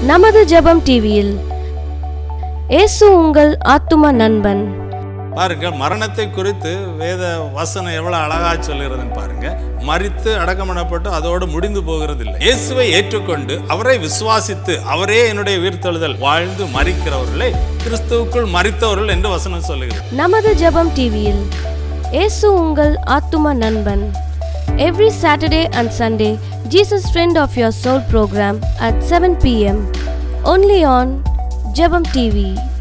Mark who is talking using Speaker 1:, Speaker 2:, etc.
Speaker 1: நமது ஜெபம் டிவியில் இயேசு உங்கள் ஆத்தும நண்பன்
Speaker 2: பாருங்க மரணத்தை குறித்து வேத வசனம் எவ்வளவு அழகா சொல்லுகிறதுன்னு பாருங்க மரித்து அடக்கம் பண்ணப்பட்டு அதோடு முடிந்து போகிறது இல்லை இயேசுவை ஏற்றுக்கொண்டு அவரை விசுவாசித்து அவரே என்னுடைய உயிர்த்தெழுதல் வாழ்ந்து மறிக்கிறவர்களே கிறிஸ்துவுக்குள் மறித்தவர்கள் என்று வசனம் சொல்லுகிறது
Speaker 1: நமது ஜெபம் டிவியில் இயேசு உங்கள் ஆத்தும நண்பன் every Saturday and Sunday Jesus friend of your soul programme at seven PM only on Jebam TV